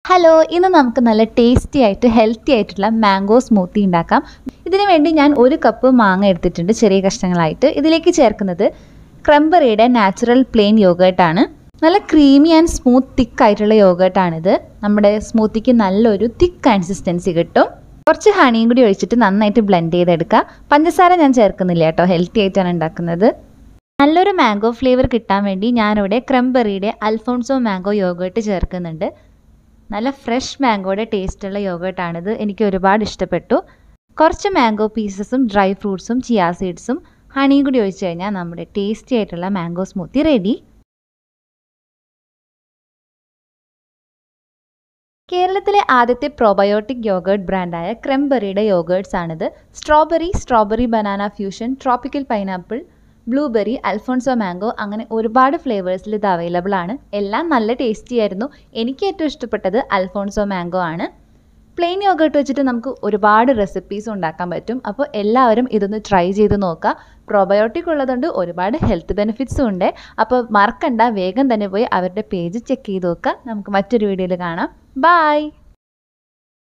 hello ഇന്ന് നമുക്ക് നല്ല ടേസ്റ്റി ആയിട്ട് ഹെൽത്തി ആയിട്ടുള്ള മാംഗോ സ്മൂത്തി ഉണ്ടാക്കാം ഇതിനു വേണ്ടി ഞാൻ ഒരു കപ്പ് മാങ്ങ എടുത്തിട്ടുണ്ട് ചെറിയ കഷ്ണങ്ങളായിട്ട് ഇതിലേക്ക് ചേർക്കുന്നത് ക്രംബറിയുടെ നാച്ചുറൽ പ്ലെയിൻ യോഗേർട്ടാണ് നല്ല ക്രീമി ആൻഡ് സ്മൂത്ത് തിക്ക് ആയിട്ടുള്ള യോഗേർട്ടാണിത് നമ്മുടെ സ്മൂത്തിക്ക് നല്ലൊരു തിക്ക് കൺസിസ്റ്റൻസി കിട്ടും കുറച്ച് ഹണിയും കൂടി ഒഴിച്ചിട്ട് നന്നായിട്ട് ബ്ലെൻഡ് ചെയ്തെടുക്കുക പഞ്ചസാര ഞാൻ ചേർക്കുന്നില്ല കേട്ടോ ഹെൽത്തി ആയിട്ടാണ് ഉണ്ടാക്കുന്നത് നല്ലൊരു മാംഗോ ഫ്ലേവർ കിട്ടാൻ വേണ്ടി ഞാനിവിടെ ക്രംബറിയുടെ അൽഫോൺസോ മാംഗോ യോഗേർട്ട് ചേർക്കുന്നുണ്ട് നല്ല ഫ്രഷ് മാംഗോയുടെ ടേസ്റ്റുള്ള യോഗേർട്ടാണിത് എനിക്ക് ഒരുപാട് ഇഷ്ടപ്പെട്ടു കുറച്ച് മാംഗോ പീസസും ഡ്രൈ ഫ്രൂട്ട്സും ചിയാ സീഡ്സും ഹണിയും കൂടി ഒഴിച്ച് കഴിഞ്ഞാൽ നമ്മുടെ ടേസ്റ്റി ആയിട്ടുള്ള മാംഗോ സ്മൂത്തി റെഡി കേരളത്തിലെ ആദ്യത്തെ പ്രോബയോട്ടിക് യോഗേർട്ട് ബ്രാൻഡായ ക്രെംബറിയുടെ യോഗേർട്സ് ആണിത് strawberry strawberry banana fusion tropical pineapple blueberry Alphonso mango അങ്ങനെ ഒരുപാട് ഫ്ലേവേഴ്സിൽ ഇത് അവൈലബിൾ ആണ് എല്ലാം നല്ല ടേസ്റ്റി ആയിരുന്നു എനിക്ക് ഏറ്റവും ഇഷ്ടപ്പെട്ടത് അൽഫോൺസോ മാംഗോ ആണ് പ്ലെയിൻ യോഗേർട്ട് വെച്ചിട്ട് നമുക്ക് ഒരുപാട് റെസിപ്പീസ് ഉണ്ടാക്കാൻ പറ്റും അപ്പോൾ എല്ലാവരും ഇതൊന്ന് ട്രൈ ചെയ്ത് നോക്കുക പ്രോബയോട്ടിക് ഉള്ളതുകൊണ്ട് ഒരുപാട് ഹെൽത്ത് ബെനിഫിറ്റ്സും ഉണ്ട് അപ്പോൾ മറക്കണ്ട വേഗം തന്നെ പോയി അവരുടെ പേജ് ചെക്ക് ചെയ്ത് നോക്കുക നമുക്ക് മറ്റൊരു വീഡിയോയിൽ കാണാം ബായ്